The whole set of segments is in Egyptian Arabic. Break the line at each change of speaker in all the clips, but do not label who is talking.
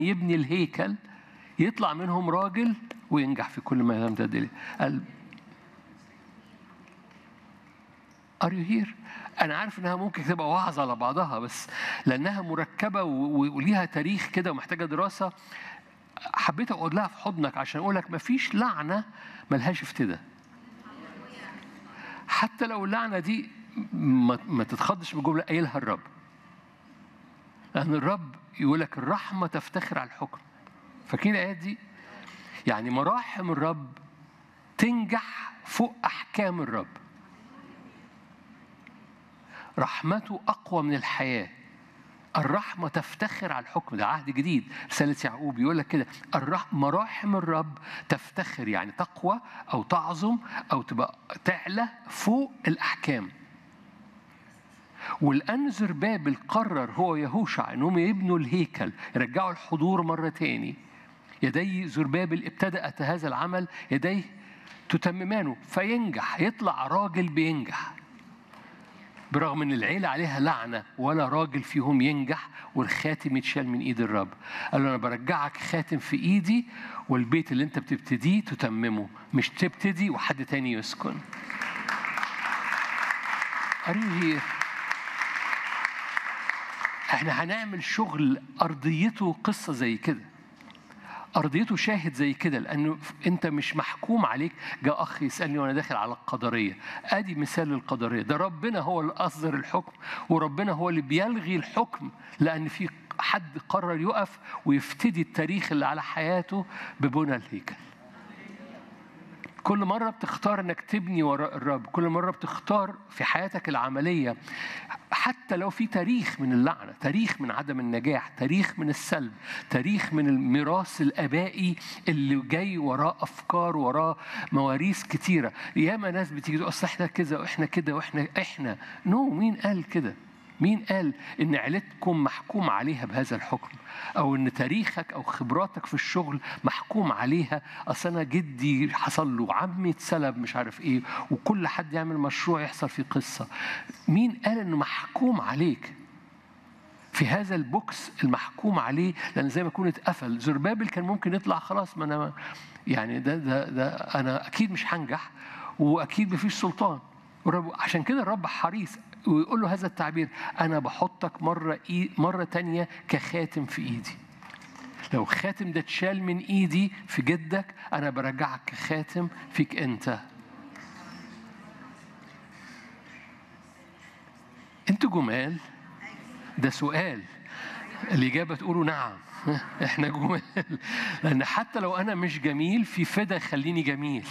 يبني الهيكل يطلع منهم راجل وينجح في كل ما يمتد اليه قال ار يو هير انا عارف انها ممكن تبقى وعظه على بعضها بس لانها مركبه وليها تاريخ كده ومحتاجه دراسه حبيت اقعد لها في حضنك عشان اقول لك مفيش لعنه ملهاش افتداء حتى لو اللعنه دي ما, ما تتخضش بجمله قايلها الرب لان الرب يقول لك الرحمه تفتخر على الحكم فاكرين الايات دي يعني مراحم الرب تنجح فوق احكام الرب رحمته اقوى من الحياه الرحمه تفتخر على الحكم ده عهد جديد رساله يعقوب يقول لك كده مراحم الرب تفتخر يعني تقوى او تعظم او تبقى تعلى فوق الاحكام والان زربابل قرر هو يهوشع انهم يبنوا الهيكل يرجعوا الحضور مره تاني يدي زربابل ابتدأت هذا العمل يديه تتممانه فينجح يطلع راجل بينجح برغم ان العيله عليها لعنه ولا راجل فيهم ينجح والخاتم يتشال من ايد الرب قال له انا برجعك خاتم في ايدي والبيت اللي انت بتبتديه تتممه مش تبتدي وحد تاني يسكن هي احنا هنعمل شغل ارضيته قصه زي كده ارضيته شاهد زي كده لانه انت مش محكوم عليك جاء اخ يسالني وانا داخل على القدريه ادي مثال للقدريه ده ربنا هو اللي اصدر الحكم وربنا هو اللي بيلغي الحكم لان في حد قرر يقف ويفتدي التاريخ اللي على حياته ببنى الهيكل كل مرة بتختار انك تبني وراء الرب كل مرة بتختار في حياتك العملية حتى لو في تاريخ من اللعنة تاريخ من عدم النجاح تاريخ من السلب تاريخ من الميراث الآبائي اللي جاي وراه أفكار وراه مواريث كتيرة ياما ناس بتيجي تقول أصل إحنا كذا وإحنا كده وإحنا إحنا نو no, مين قال كده مين قال ان عيلتكم محكوم عليها بهذا الحكم او ان تاريخك او خبراتك في الشغل محكوم عليها اصل انا جدي حصل له عمي اتسلب مش عارف ايه وكل حد يعمل مشروع يحصل فيه قصه مين قال انه محكوم عليك في هذا البوكس المحكوم عليه لان زي ما يكون اتقفل زربابل كان ممكن يطلع خلاص ما انا يعني ده ده ده انا اكيد مش هنجح واكيد مفيش سلطان عشان كده الرب حريص ويقول له هذا التعبير أنا بحطك مرة إي مرة تانية كخاتم في إيدي لو الخاتم ده اتشال من إيدي في جدك أنا برجعك كخاتم فيك أنت أنتوا جمال ده سؤال الإجابة تقولوا نعم احنا جمال لأن حتى لو أنا مش جميل في فدا يخليني جميل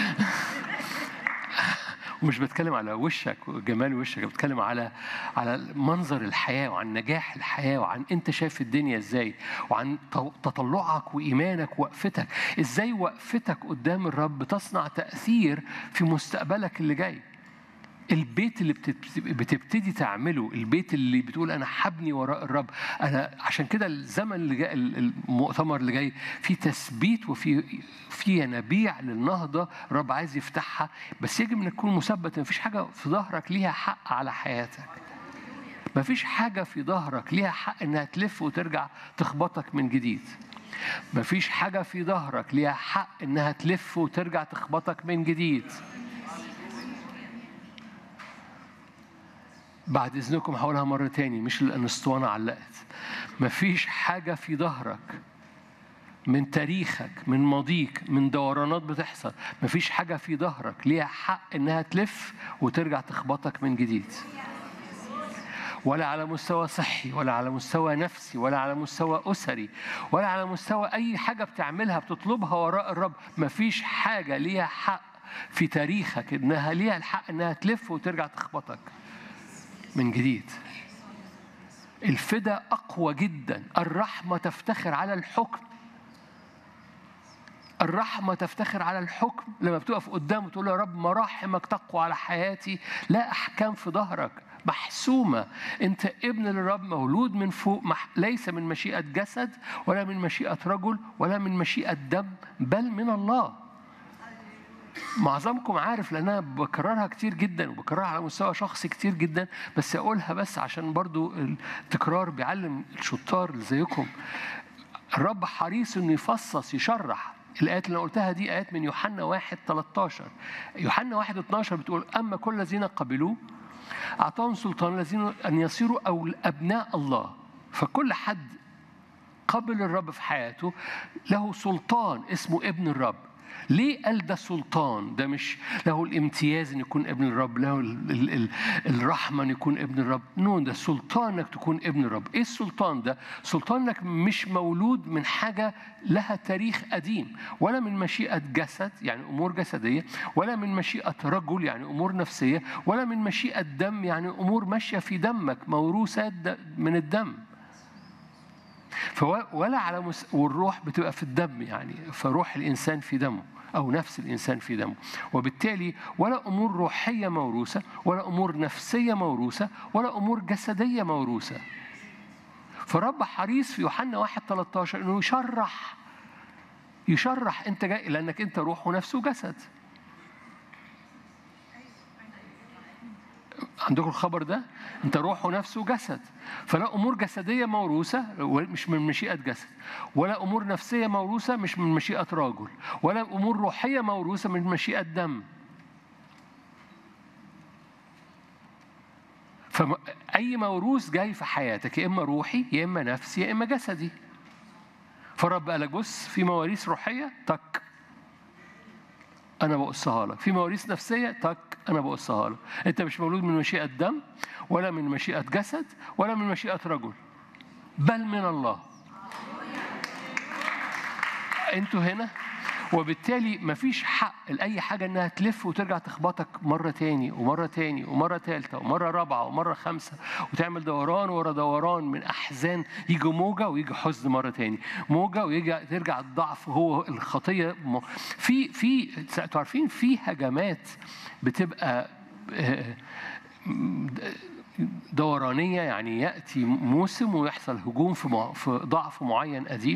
ومش بتكلم على وشك وجمال وشك بتكلم على على منظر الحياه وعن نجاح الحياه وعن انت شايف الدنيا ازاي وعن تطلعك وايمانك وقفتك ازاي وقفتك قدام الرب تصنع تاثير في مستقبلك اللي جاي البيت اللي بتبتدي تعمله البيت اللي بتقول انا حبني وراء الرب انا عشان كده الزمن اللي جاي المؤتمر اللي جاي في تثبيت وفي في ينابيع للنهضه الرب عايز يفتحها بس يجب ان تكون مثبت مفيش حاجه في ظهرك ليها حق على حياتك مفيش حاجه في ظهرك ليها حق انها تلف وترجع تخبطك من جديد مفيش حاجه في ظهرك ليها حق انها تلف وترجع تخبطك من جديد بعد إذنكم هقولها مرة تاني مش لأن الأسطوانة علقت مفيش حاجة في ظهرك من تاريخك من ماضيك من دورانات بتحصل مفيش حاجة في ظهرك ليها حق إنها تلف وترجع تخبطك من جديد ولا على مستوى صحي ولا على مستوى نفسي ولا على مستوى أسري ولا على مستوى أي حاجة بتعملها بتطلبها وراء الرب مفيش حاجة ليها حق في تاريخك إنها ليها الحق إنها تلف وترجع تخبطك من جديد الفدا أقوى جدا الرحمة تفتخر على الحكم الرحمة تفتخر على الحكم لما بتقف قدامه تقول يا رب مراحمك تقوى على حياتي لا أحكام في ظهرك محسومة أنت ابن للرب مولود من فوق ليس من مشيئة جسد ولا من مشيئة رجل ولا من مشيئة دم بل من الله معظمكم عارف لان انا بكررها كتير جدا وبكررها على مستوى شخصي كتير جدا بس اقولها بس عشان برضو التكرار بيعلم الشطار اللي زيكم الرب حريص انه يفصص يشرح الايات اللي انا قلتها دي ايات من يوحنا 1 13 يوحنا 1 12 بتقول اما كل الذين قبلوه اعطاهم سلطان الذين ان يصيروا او ابناء الله فكل حد قبل الرب في حياته له سلطان اسمه ابن الرب ليه قال ده سلطان ده مش له الامتياز ان يكون ابن الرب له ال ال ال الرحمه ان يكون ابن الرب نو ده سلطان انك تكون ابن الرب ايه السلطان ده سلطان انك مش مولود من حاجه لها تاريخ قديم ولا من مشيئه جسد يعني امور جسديه ولا من مشيئه رجل يعني امور نفسيه ولا من مشيئه دم يعني امور ماشيه في دمك موروثات من الدم ولا على مس... والروح بتبقى في الدم يعني فروح الانسان في دمه او نفس الانسان في دمه وبالتالي ولا امور روحيه موروثه ولا امور نفسيه موروثه ولا امور جسديه موروثه فرب حريص في يوحنا 1 13 انه يشرح يشرح انت جاي لانك انت روح ونفس وجسد عندكم الخبر ده انت روح ونفس وجسد فلا امور جسديه موروثه مش من مشيئه جسد ولا امور نفسيه موروثه مش من مشيئه رجل ولا امور روحيه موروثه من مشيئه دم فأي موروث جاي في حياتك يا إما روحي يا إما نفسي يا إما جسدي فالرب قال لك بص في مواريث روحية تك انا بقصها لك في مواريث نفسيه تك انا بقصها لك انت مش مولود من مشيئه دم ولا من مشيئه جسد ولا من مشيئه رجل بل من الله انتوا هنا وبالتالي مفيش حق لأي حاجة إنها تلف وترجع تخبطك مرة تاني ومرة تاني ومرة تالتة ومرة رابعة ومرة خامسة وتعمل دوران ورا دوران من أحزان يجي موجة ويجي حزن مرة تاني موجة ويجي ترجع الضعف هو الخطية في في انتوا عارفين في هجمات بتبقى دورانية يعني يأتي موسم ويحصل هجوم في في ضعف معين قديم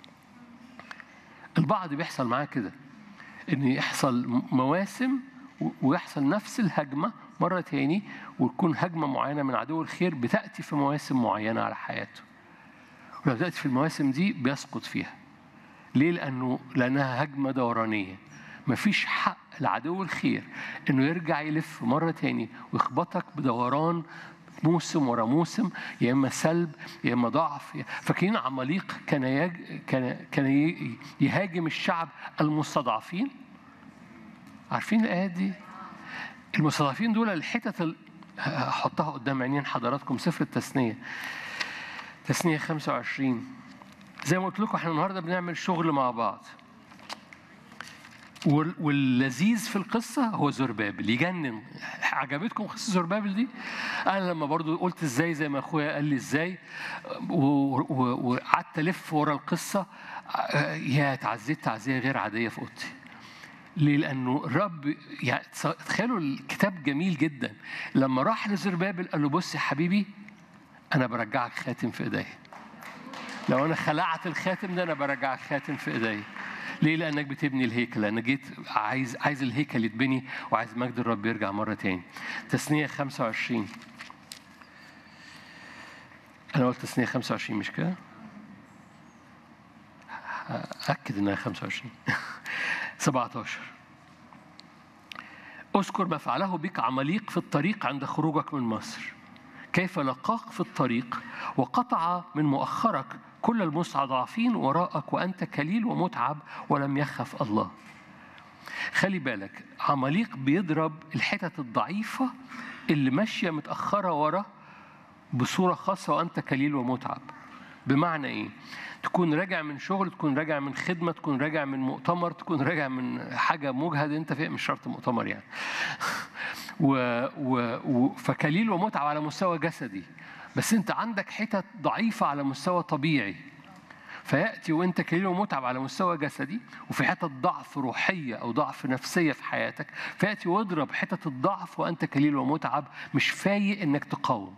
البعض بيحصل معاه كده ان يحصل مواسم ويحصل نفس الهجمه مره تاني وتكون هجمه معينه من عدو الخير بتاتي في مواسم معينه على حياته ولما تاتي في المواسم دي بيسقط فيها ليه لانه لانها هجمه دورانيه مفيش حق لعدو الخير انه يرجع يلف مره تاني ويخبطك بدوران موسم ورا موسم يا اما سلب يا اما ضعف فاكرين عماليق كان يج... كان كان يهاجم الشعب المستضعفين عارفين الايات دي المستضعفين دول الحتت ال... هحطها قدام عينين حضراتكم سفر التثنيه تثنيه 25 زي ما قلت لكم احنا النهارده بنعمل شغل مع بعض واللذيذ في القصة هو زربابل يجنن عجبتكم قصة زربابل دي؟ أنا لما برضو قلت إزاي زي ما أخويا قال لي إزاي وقعدت ألف ورا القصة يا اتعزيت تعزية غير عادية في أوضتي ليه؟ لأنه الرب يعني تخيلوا الكتاب جميل جدا لما راح لزربابل قال له بص يا حبيبي أنا برجعك خاتم في إيديا لو أنا خلعت الخاتم ده أنا برجعك خاتم في إيديا ليه؟ لأنك بتبني الهيكل، أنا جيت عايز عايز الهيكل يتبني وعايز مجد الرب يرجع مرة تاني. تثنية 25 أنا قلت تثنية 25 مش كده؟ أكد إنها 25 17 اذكر ما فعله بك عماليق في الطريق عند خروجك من مصر كيف لقاك في الطريق وقطع من مؤخرك كل المستضعفين وراءك وأنت كليل ومتعب ولم يخف الله خلي بالك عماليق بيضرب الحتت الضعيفة اللي ماشية متأخرة ورا بصورة خاصة وأنت كليل ومتعب بمعنى إيه؟ تكون راجع من شغل تكون راجع من خدمة تكون راجع من مؤتمر تكون راجع من حاجة مجهد أنت فيها مش شرط مؤتمر يعني و و و فكليل ومتعب على مستوى جسدي بس انت عندك حتت ضعيفة على مستوى طبيعي فيأتي وانت كليل ومتعب على مستوى جسدي وفي حتت ضعف روحية أو ضعف نفسية في حياتك فيأتي واضرب حتت الضعف وأنت كليل ومتعب مش فايق إنك تقاوم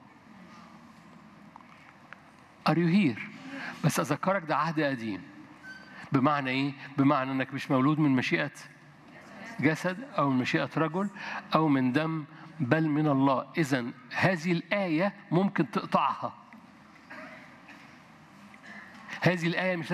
Are you here؟ بس أذكرك ده عهد قديم بمعنى إيه؟ بمعنى إنك مش مولود من مشيئة جسد أو من مشيئة رجل أو من دم بل من الله إذا هذه الآية ممكن تقطعها هذه الآية مش